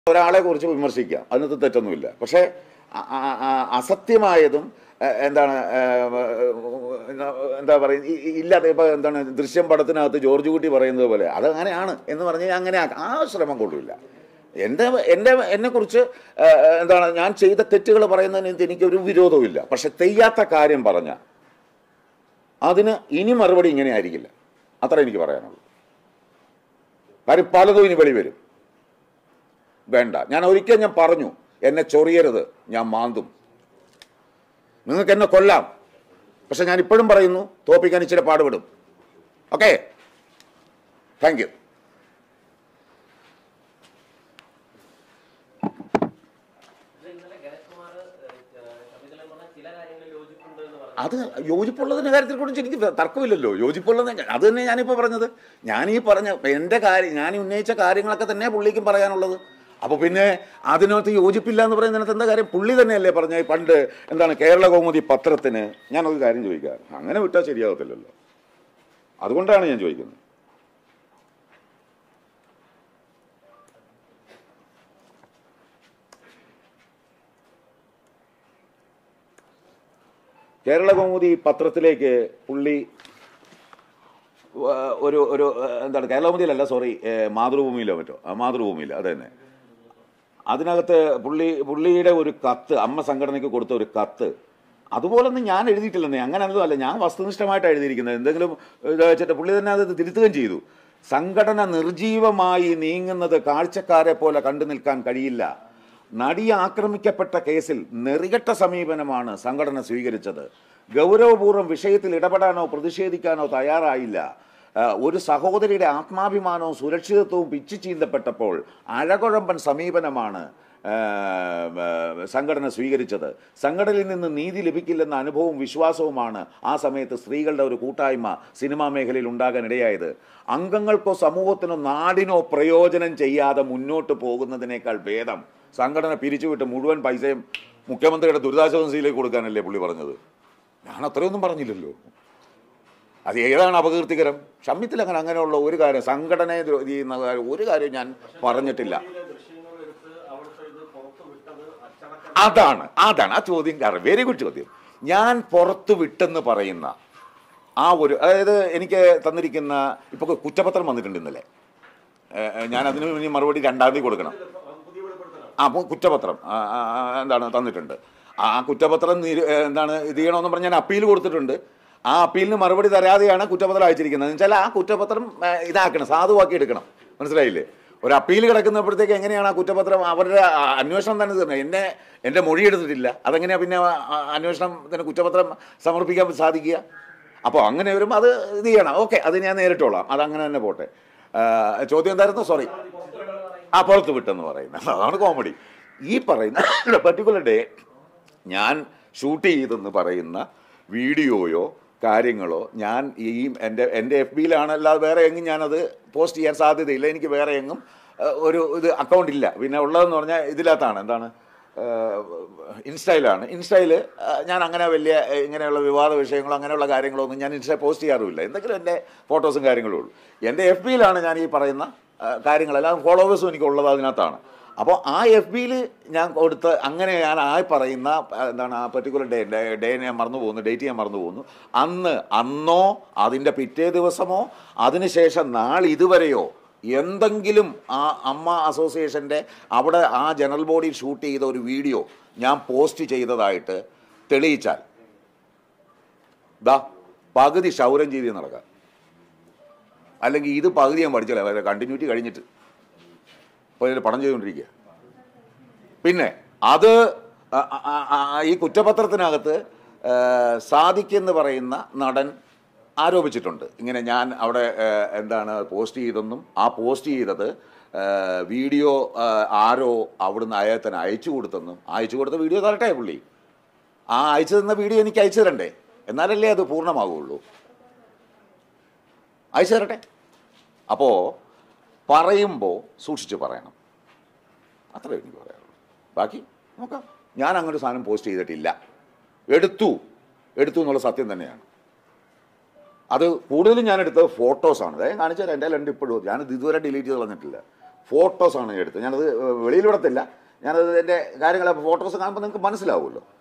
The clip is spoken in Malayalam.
ഒരാളെ കുറിച്ച് വിമർശിക്കാം അതിനകത്ത് തെറ്റൊന്നുമില്ല പക്ഷേ അ- അ- അ- അസത്യമായതും എ- എന്താണ് ഏ, എന്താ പറയുക ഇല്ലാതെ ഇപ്പൊ എന്താണ് ദൃശ്യം പടത്തിനകത്ത് ജോർജ് കുട്ടി പറയുന്നത് പോലെ അത് അങ്ങനെയാണ് എന്ന് പറഞ്ഞ് ഞാൻ അങ്ങനെ ആക്കാം. ആ ശ്രമം കൊള്ളില്ല എൻ്റെ എൻ്റെ എന്നെക്കുറിച്ച് ഏ, എന്താണ് ഞാൻ ചെയ്ത തെറ്റുകൾ പറയുന്നതിന് എനിക്കൊരു വിരോധവുമില്ല പക്ഷെ തെയ്യാത്ത കാര്യം പറഞ്ഞ അതിന് ഇനി മറുപടി ഇങ്ങനെ ആയിരിക്കില്ല അത്ര എനിക്ക് പറയാനുള്ളൂ കാര്യം പലതും ഇനി വെളി വരും വേണ്ട ഞാൻ ഒരിക്കൽ ഞാൻ പറഞ്ഞു എന്നെ ചൊറിയരുത് ഞാൻ മാന്തും നിങ്ങൾക്ക് എന്നെ കൊല്ലാം പക്ഷെ ഞാൻ ഇപ്പോഴും പറയുന്നു തോപ്പിക്കാൻ ഇച്ചിരി പാടുപെടും ഓക്കെ താങ്ക് യു ഇത് ഇന്നലെ ഗണേഷ്കുമാർ ശബരിമല പറഞ്ഞ ചില കാര്യങ്ങളിൽ യോജിപ്പുണ്ട് എന്ന് പറഞ്ഞു അത് യോജിപ്പുള്ളതിൻ്റെ കാര്യത്തിൽ കുറിച്ച് എനിക്ക് തർക്കമില്ലല്ലോ യോജിപ്പുള്ളത് അത് തന്നെ ഞാനിപ്പോൾ പറഞ്ഞത് ഞാൻ ഈ പറഞ്ഞ എൻ്റെ കാര്യം ഞാൻ ഈ ഉന്നയിച്ച കാര്യങ്ങളൊക്കെ തന്നെ പുള്ളിക്കും പറയാനുള്ളത് അപ്പോൾ പിന്നെ അതിനകത്ത് യോജിപ്പില്ല എന്ന് പറയുന്നതിനകത്ത് എന്താ കാര്യം പുള്ളി തന്നെയല്ലേ പറഞ്ഞ പണ്ട് എന്താണ് കേരള കൗമുദി പത്രത്തിന് ഞാനൊരു കാര്യം ചോദിക്കാം അങ്ങനെ വിട്ടാൽ ശരിയാകത്തില്ലല്ലോ അതുകൊണ്ടാണ് ഞാൻ ചോദിക്കുന്നത് കേരള കൗമുദി പത്രത്തിലേക്ക് പുള്ളി ആ, ഒരു ഒരു ആ, എന്താണ് കേരള കൗമുദിയിലല്ല സോറി ഏ, മാതൃഭൂമിയിലോ മറ്റോ ആ, മാതൃഭൂമിയിൽ അത് തന്നെ അതിനകത്ത് പുള്ളി പുള്ളിയുടെ ഒരു കത്ത് അമ്മ സംഘടനയ്ക്ക് കൊടുത്ത ഒരു കത്ത് അതുപോലൊന്നും ഞാൻ എഴുതിയിട്ടില്ലെന്നേ അങ്ങനെ ഒന്നും അല്ല ഞാൻ വസ്തുനിഷ്ഠമായിട്ടാണ് എഴുതിയിരിക്കുന്നത് എന്തെങ്കിലും ഇത് വെച്ചിട്ട് പുള്ളി തന്നെ അത് തിരുത്തുകയും ചെയ്തു സംഘടന നിർജീവമായി നീങ്ങുന്നത് കാഴ്ചക്കാരെ പോലെ കണ്ടു നിൽക്കാൻ കഴിയില്ല നടി ആക്രമിക്കപ്പെട്ട കേസിൽ നെറികെട്ട സമീപനമാണ് സംഘടന സ്വീകരിച്ചത് ഗൗരവപൂർവ്വം വിഷയത്തിൽ ഇടപെടാനോ പ്രതിഷേധിക്കാനോ തയ്യാറായില്ല ആ, ഒരു സഹോദരിയുടെ ആത്മാഭിമാനവും സുരക്ഷിതത്വവും പിച്ചു ചീന്തപ്പെട്ടപ്പോൾ അഴകുഴമ്പൻ സമീപനമാണ് ആ, ആ, സംഘടന സ്വീകരിച്ചത് സംഘടനയിൽ നിന്ന് നീതി ലഭിക്കില്ലെന്ന അനുഭവവും വിശ്വാസവുമാണ് ആ സമയത്ത് സ്ത്രീകളുടെ ഒരു കൂട്ടായ്മ സിനിമാ മേഖലയിൽ ഉണ്ടാകാൻ ഇടയായത് അംഗങ്ങൾക്കോ സമൂഹത്തിനോ നാടിനോ പ്രയോജനം ചെയ്യാതെ മുന്നോട്ട് പോകുന്നതിനേക്കാൾ ഭേദം സംഘടന പിരിച്ചുവിട്ട് മുഴുവൻ പൈസയും മുഖ്യമന്ത്രിയുടെ ദുരിതാശ്വാസ നിധിയിലേക്ക് കൊടുക്കാനല്ലേ പുള്ളി പറഞ്ഞത് ഞാൻ അത്രയൊന്നും പറഞ്ഞില്ലല്ലോ അത് ഏതാണ് അപകീർത്തികരം ഷമ്മിത്തിൽ അങ്ങനെ അങ്ങനെയുള്ള ഒരു കാര്യം സംഘടനയെ ദ്രോ- ചെയ്യുന്ന കാര്യം ഒരു കാര്യം ഞാൻ പറഞ്ഞിട്ടില്ല അതാണ് അതാണ് ആ ചോദ്യം കാരണം വെരി ഗുഡ് ചോദ്യം ഞാൻ പുറത്തു വിട്ടെന്ന് പറയുന്ന ആ ഒരു അതായത് എനിക്ക് തന്നിരിക്കുന്ന ഇപ്പൊ കുറ്റപത്രം വന്നിട്ടുണ്ട് ഇന്നലെ ഏ, ഏ, ഞാൻ അതിന് ഇനി മറുപടി രണ്ടാം തീയതി കൊടുക്കണം ആ അപ്പോൾ കുറ്റപത്രം ആ, ആ, ആ, എന്താണ് തന്നിട്ടുണ്ട് ആ കുറ്റപത്രം നിര- ഏ, എന്താണ് ഇത് ചെയ്യണമെന്ന് പറഞ്ഞ് ഞാൻ അപ്പീൽ കൊടുത്തിട്ടുണ്ട് ആ അപ്പീലിന് മറുപടി തരാതെയാണ് കുറ്റപത്രം അയച്ചിരിക്കുന്നത് എന്ന് വെച്ചാൽ ആ കുറ്റപത്രം ഏ, ഇതാക്കണം സാധുവാക്കി എടുക്കണം മനസ്സിലായില്ലേ ഒരു അപ്പീൽ കിടക്കുന്നപ്പോഴത്തേക്ക് എങ്ങനെയാണ് ആ കുറ്റപത്രം അവരുടെ ആ, അന്വേഷണം തന്നെ തീർന്നത് എന്നെ എൻ്റെ മൊഴി എടുത്തിട്ടില്ല അതെങ്ങനെയാ പിന്നെ ആ, അന്വേഷണത്തിന് കുറ്റപത്രം സമർപ്പിക്കാൻ സാധിക്കുക അപ്പോൾ അങ്ങനെ വരുമ്പോൾ അത് ഇത് ചെയ്യണം ഓക്കെ അത് ഞാൻ നേരിട്ടോളാം അതങ്ങനെ തന്നെ പോട്ടെ ആ, ചോദ്യം എന്തായിരുന്നു സോറി ആ പുറത്ത് വിട്ടെന്ന് പറയുന്നത് അതാണ് കോമഡി ഈ പറയുന്ന പർട്ടിക്കുലർ ഡേ ഞാൻ ഷൂട്ട് ചെയ്തെന്ന് പറയുന്ന വീഡിയോയോ കാര്യങ്ങളോ ഞാൻ ഈ എൻ്റെ എൻ്റെ എഫ് ബിയിലാണ് അല്ലാതെ വേറെ എങ്ങും ഞാനത് പോസ്റ്റ് ചെയ്യാൻ സാധ്യതയില്ല എനിക്ക് വേറെ എങ്ങും ഏഹ്, ഒരു ഇത് അക്കൗണ്ട് ഇല്ല പിന്നെ ഉള്ളതെന്ന് പറഞ്ഞാൽ ഇതിനകത്താണ് എന്താണ് ഇൻസ്റ്റയിലാണ് ഇൻസ്റ്റയിൽ ഞാൻ അങ്ങനെ വലിയ ഏഹ്, ഇങ്ങനെയുള്ള വിവാദ വിഷയങ്ങളോ അങ്ങനെയുള്ള കാര്യങ്ങളോ ഒന്നും ഞാൻ ഇൻസ്റ്റ പോസ്റ്റ് ചെയ്യാറുമില്ല എന്തെങ്കിലും എൻ്റെ ഫോട്ടോസും കാര്യങ്ങളും ഉള്ളൂ എൻ്റെ എഫ് ബിയിലാണ് ഞാൻ ഈ പറയുന്ന ആ, കാര്യങ്ങളെല്ലാം ഫോളോവേഴ്സും എനിക്കുള്ളത് അതിനകത്താണ് അപ്പോൾ ആ എഫ് ബിയിൽ ഞാൻ കൊടുത്ത് അങ്ങനെ ഞാൻ ആ പറയുന്ന ആ, എന്താണ് ആ പെർട്ടിക്കുലർ ഡേ ഡേ ഞാൻ മറന്നു പോകുന്നു ഡേറ്റ് ഞാൻ മറന്നു പോകുന്നു അന്ന് അന്നോ അതിൻ്റെ പിറ്റേ ദിവസമോ അതിനുശേഷം നാളെ ഇതുവരെയോ എന്തെങ്കിലും ആ അമ്മ അസോസിയേഷൻ്റെ അവിടെ ആ ജനറൽ ബോഡിയിൽ ഷൂട്ട് ചെയ്ത ഒരു വീഡിയോ ഞാൻ പോസ്റ്റ് ചെയ്തതായിട്ട് തെളിയിച്ചാൽ ദാ പകുതി ക്ഷൗരം ചെയ്ത് നടക്കാം അല്ലെങ്കിൽ ഇത് പകുതി ഞാൻ പഠിച്ചില്ല അതായത് കണ്ടിന്യൂറ്റി കഴിഞ്ഞിട്ട് ഇപ്പോൾ ഇതിൽ പണം ചെയ്തുകൊണ്ടിരിക്കുക പിന്നെ അത് ആ- ആ- ആ- ഈ കുറ്റപത്രത്തിനകത്ത് ആ, സാദിഖ് എന്ന് പറയുന്ന നടൻ ആരോപിച്ചിട്ടുണ്ട് ഇങ്ങനെ ഞാൻ അവിടെ ആ, എന്താണ് പോസ്റ്റ് ചെയ്തെന്നും ആ പോസ്റ്റ് ചെയ്തത് ആ, വീഡിയോ ആ, ആരോ അവിടുന്ന് അയത്തിന് അയച്ചു കൊടുത്തെന്നും അയച്ചു കൊടുത്ത വീഡിയോ തരട്ടെ പുള്ളി ആ അയച്ചു തന്ന വീഡിയോ എനിക്ക് അയച്ചു തരണ്ടേ എന്നാലല്ലേ അത് പൂർണ്ണമാകുള്ളൂ അയച്ചു തരട്ടെ അപ്പോൾ പറയുമ്പോൾ സൂക്ഷിച്ച് പറയണം അത്രേ എനിക്ക് പറയാനുള്ളൂ ബാക്കി നോക്കാം ഞാൻ അങ്ങനെ ഒരു സാധനം പോസ്റ്റ് ചെയ്തിട്ടില്ല എടുത്തു എടുത്തു എന്നുള്ള സത്യം തന്നെയാണ് അത് കൂടുതലും ഞാൻ എടുത്തത് ഫോട്ടോസാണ് അതായത് കാണിച്ചു തരാം എൻ്റെ രണ്ട് ഇപ്പോഴും ഞാനത് ഇതുവരെ ഡിലീറ്റ് ചെയ്ത് കളഞ്ഞിട്ടില്ല ഫോട്ടോസാണ് എടുത്തത് ഞാനത് വെളിയിലിടത്തില്ല ഞാനത് എൻ്റെ കാര്യങ്ങൾ ഫോട്ടോസ് കാണുമ്പോൾ നിങ്ങൾക്ക് മനസ്സിലാവുമല്ലോ